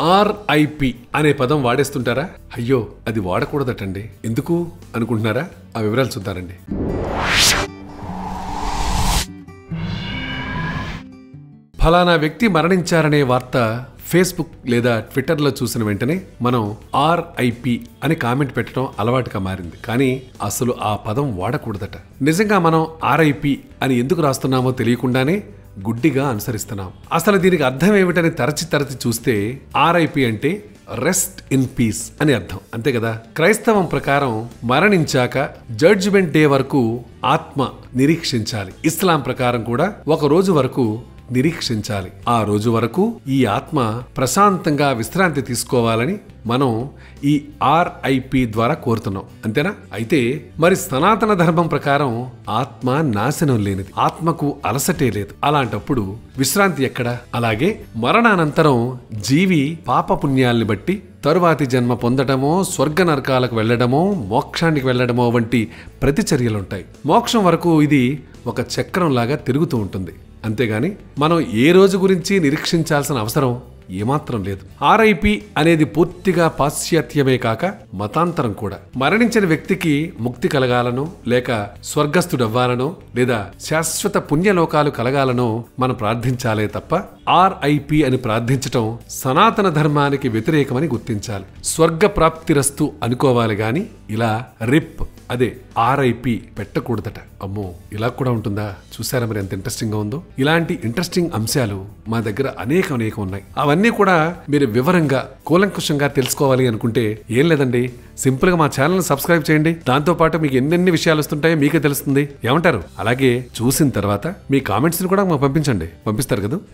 RIP అనే పదం వాడేస్తుంటారా అయ్యో అది వాడకూడదటండి ఎందుకు అనుకుంటున్నారా ఆ వివరాలు చూద్దారండి ఫలానా వ్యక్తి మరణించారనే వార్త ఫేస్బుక్ లేదా ట్విట్టర్లో చూసిన వెంటనే మనం ఆర్ఐపి అని కామెంట్ పెట్టడం అలవాటుగా మారింది కానీ అసలు ఆ పదం వాడకూడదట నిజంగా మనం ఆర్ఐపి అని ఎందుకు రాస్తున్నామో తెలియకుండానే గుడ్డిగా అనుసరిస్తున్నాం అసలు దీనికి అర్థం ఏమిటని తరచి తరచి చూస్తే ఆర్ఐపి అంటే రెస్ట్ ఇన్ పీస్ అని అర్థం అంతే కదా క్రైస్తవం ప్రకారం మరణించాక జడ్జిమెంట్ డే వరకు ఆత్మ నిరీక్షించాలి ఇస్లాం ప్రకారం కూడా ఒక రోజు వరకు నిరీక్షించాలి ఆ రోజు వరకు ఈ ఆత్మ ప్రశాంతంగా విశ్రాంతి తీసుకోవాలని మనం ఈ ఆర్ఐపి ద్వారా కోరుతున్నాం అంతేనా అయితే మరి సనాతన ధర్మం ప్రకారం ఆత్మ నాశనం లేనిది ఆత్మకు అలసటే లేదు అలాంటప్పుడు విశ్రాంతి ఎక్కడ అలాగే మరణానంతరం జీవి పాపపుణ్యాల్ని బట్టి తరువాతి జన్మ పొందడమో స్వర్గ నరకాలకు వెళ్లడమో మోక్షానికి వెళ్లడమో వంటి ప్రతిచర్యలుంటాయి మోక్షం వరకు ఇది ఒక చక్రంలాగా తిరుగుతూ ఉంటుంది అంతేగాని మనం ఏ రోజు గురించి నిరీక్షించాల్సిన అవసరం ఏమాత్రం లేదు ఆర్ఐపి అనేది పూర్తిగా పాశ్చాత్యమే కాక మతాంతరం కూడా మరణించిన వ్యక్తికి ముక్తి కలగాలనో లేక స్వర్గస్థుడవ్వాలనో లేదా శాశ్వత పుణ్యలోకాలు కలగాలనో మనం ప్రార్థించాలే తప్ప ఆర్ఐపి అని ప్రార్థించటం సనాతన ధర్మానికి వ్యతిరేకమని గుర్తించాలి స్వర్గ ప్రాప్తిరస్తు అనుకోవాలి గాని ఇలా రిప్ అదే ఆర్ఐపి పెట్టకూడదట అమ్మో ఇలా కూడా ఉంటుందా చూసారా మరి ఎంత ఇంట్రెస్టింగ్ గా ఉందో ఇలాంటి ఇంట్రెస్టింగ్ అంశాలు మా దగ్గర అనేక అనేక ఉన్నాయి అవన్నీ కూడా మీరు వివరంగా కూలంకుషంగా తెలుసుకోవాలి అనుకుంటే ఏం లేదండి సింపుల్ గా మా ఛానల్ సబ్స్క్రైబ్ చేయండి దాంతో పాటు మీకు ఎన్నెన్ని విషయాలు వస్తుంటాయో మీకే తెలుస్తుంది ఏమంటారు అలాగే చూసిన తర్వాత మీ కామెంట్స్ ని కూడా మాకు పంపించండి పంపిస్తారు కదా